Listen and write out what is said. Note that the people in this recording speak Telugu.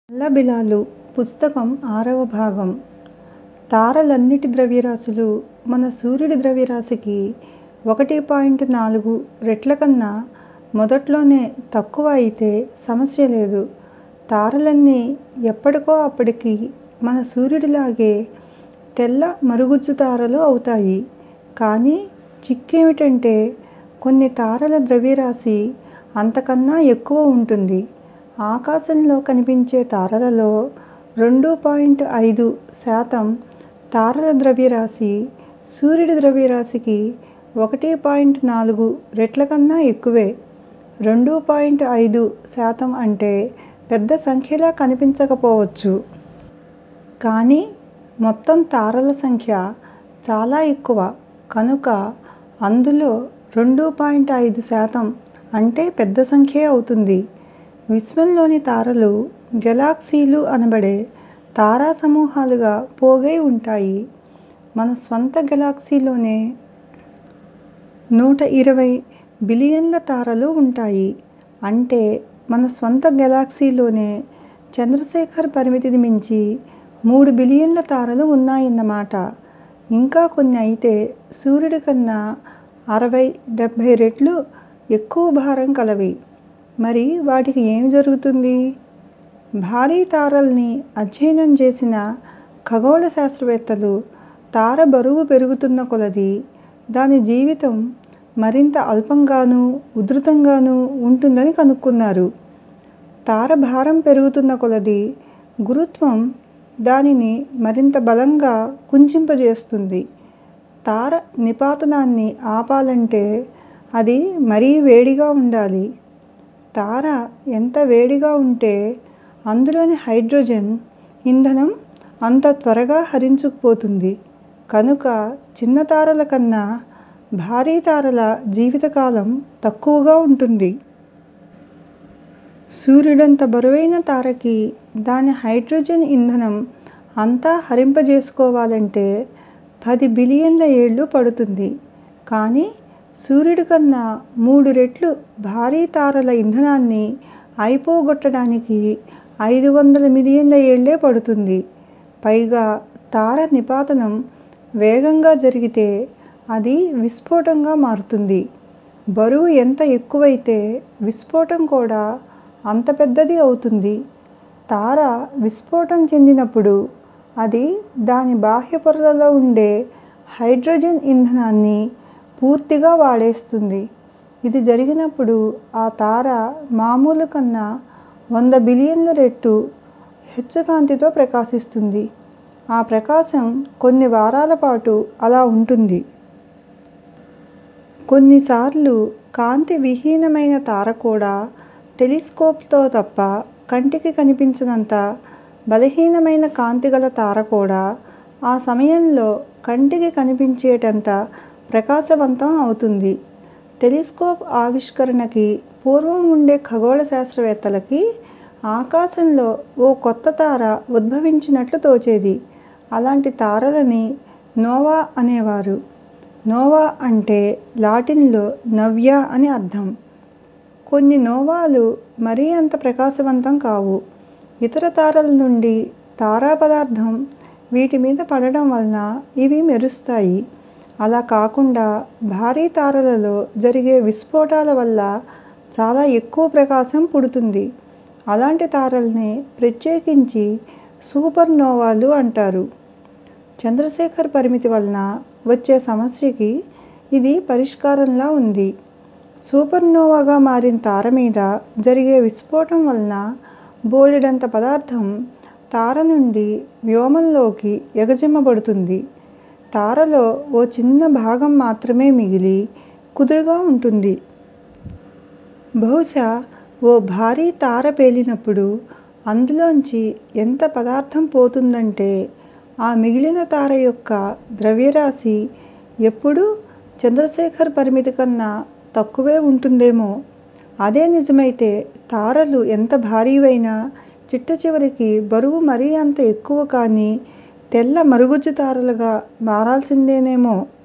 నల్లబిలాలు పుస్తకం ఆరవ భాగం తారలన్నిటి ద్రవ్యరాశులు మన సూర్యుడి ద్రవ్యరాశికి ఒకటి పాయింట్ నాలుగు రెట్లకన్నా మొదట్లోనే తక్కువ అయితే సమస్య లేదు. తారలన్నీ ఎప్పటికో అప్పటికి మన సూర్యుడిలాగే తెల్ల మరుగుజ్జు తారలు అవుతాయి. కానీ చిక్కేమిటంటే కొన్ని తారల ద్రవ్యరాశి అంతకన్నా ఎక్కువ ఉంటుంది. ఆకాశంలో కనిపించే తారలలో రెండు పాయింట్ ఐదు శాతం తారల ద్రవ్యరాశి సూర్యుడి ద్రవ్యరాశికి ఒకటి పాయింట్ నాలుగు రెట్లకన్నా ఎక్కువే. రెండు పాయింట్ ఐదు శాతం అంటే పెద్ద సంఖ్యలా కనిపించకపోవచ్చు. కానీ మొత్తం తారల సంఖ్య చాలా ఎక్కువ కనుక అందులో రెండు పాయింట్ ఐదు శాతం అంటే పెద్ద సంఖ్యే అవుతుంది. విశ్వంలోని తారలు గెలాక్సీలు అనబడే తారా సమూహాలుగా పోగై ఉంటాయి. మన స్వంత గెలాక్సీలోనే నూట ఇరవై బిలియన్ల తారలు ఉంటాయి. అంటే మన స్వంత గెలాక్సీలోనే చంద్రశేఖర్ పరిమితిని మించి మూడు బిలియన్ల తారలు ఉన్నాయన్నమాట. ఇంకా కొన్ని అయితే సూర్యుడి కన్నా అరవై డెబ్బై రెట్లు ఎక్కువ భారం కలవి. మరి వాటికి ఏమి జరుగుతుంది? భారీ తారల్ని అధ్యయనం చేసిన ఖగోళ శాస్త్రవేత్తలు తార బరువు పెరుగుతున్న కొలదీ దాని జీవితం మరింత అల్పంగానూ, ఉధృతంగానూ ఉంటుందని కనుక్కున్నారు. తార భారం పెరుగుతున్న కొలదీ గురుత్వం దానిని మరింత బలంగా కుంచింపజేస్తుంది. తార నిపాతనాన్ని ఆపాలంటే అది మరీ వేడిగా ఉండాలి. తార ఎంత వేడిగా ఉంటే అందులోని హైడ్రోజన్ ఇంధనం అంత త్వరగా హరించుకుపోతుంది. కనుక చిన్న తారల కన్నా భారీ తారల జీవితకాలం తక్కువగా ఉంటుంది. సూర్యుడంత బరువైన తారకి దాని హైడ్రోజన్ ఇంధనం అంతా హరింపజేసుకోవాలంటే పది బిలియన్ల ఏళ్లు పడుతుంది. కానీ సూర్యుడి కన్నా మూడు రెట్లు భారీ తారల ఇంధనాన్ని అయిపోగొట్టడానికి ఐదు వందల మిలియన్ల ఏళ్లే పడుతుంది. పైగా తార నిపాతనం వేగంగా జరిగితే అది విస్ఫోటంగా మారుతుంది. బరువు ఎంత ఎక్కువైతే విస్ఫోటం కూడా అంత పెద్దది అవుతుంది. తార విస్ఫోటం చెందినప్పుడు అది దాని బాహ్య పొరలలో ఉండే హైడ్రోజన్ ఇంధనాన్ని పూర్తిగా వాడేస్తుంది. ఇది జరిగినప్పుడు ఆ తార మామూలు కన్నా వంద బిలియన్ల రెట్టు హెచ్చు కాంతితో ప్రకాశిస్తుంది. ఆ ప్రకాశం కొన్ని వారాల పాటు అలా ఉంటుంది. కొన్నిసార్లు కాంతి విహీనమైన తార కూడా టెలిస్కోప్ తో తప్ప కంటికి కనిపించనంత బలహీనమైన కాంతి గల తార కూడా ఆ సమయంలో కంటికి కనిపించేటంత ప్రకాశవంతం అవుతుంది. టెలిస్కోప్ ఆవిష్కరణకి పూర్వం ఉండే ఖగోళ శాస్త్రవేత్తలకి ఆకాశంలో ఓ కొత్త తార ఉద్భవించినట్లు తోచేది. అలాంటి తారలని నోవా అనేవారు. నోవా అంటే లాటిన్ లో నవ్య అని అర్థం. కొన్ని నోవాలు మరీ అంత ప్రకాశవంతం కావు. ఇతర తారల నుండి తారా పదార్థం వీటి మీద పడడం వలన ఇవి మెరుస్తాయి. అలా కాకుండా భారీ తారలలో జరిగే విస్ఫోటాల వల్ల చాలా ఎక్కువ ప్రకాశం పుడుతుంది. అలాంటి తారల్నే ప్రత్యేకించి సూపర్ నోవాలు అంటారు. చంద్రశేఖర్ పరిమితి వలన వచ్చే సమస్యకి ఇది పరిష్కారంలా ఉంది. సూపర్ నోవాగా మారిన తార మీద జరిగే విస్ఫోటం వలన బోలెడంత పదార్థం తార నుండి వ్యోమంలోకి ఎగజిమ్మబడుతుంది. తారలో ఓ చిన్న భాగం మాత్రమే మిగిలి కుదురుగా ఉంటుంది. బహుశా ఓ భారీ తార పేలినప్పుడు అందులోంచి ఎంత పదార్థం పోతుందంటే ఆ మిగిలిన తార యొక్క ద్రవ్యరాశి ఎప్పుడూ చంద్రశేఖర్ పరిమితి కన్నా తక్కువే ఉంటుందేమో. అదే నిజమైతే తారలు ఎంత భారీవైనా చిట్టచివరికి బరువు మరీ అంత ఎక్కువ కాని తెల్ల మరుగుజ్జు తారలుగా మారాల్సిందేనేమో.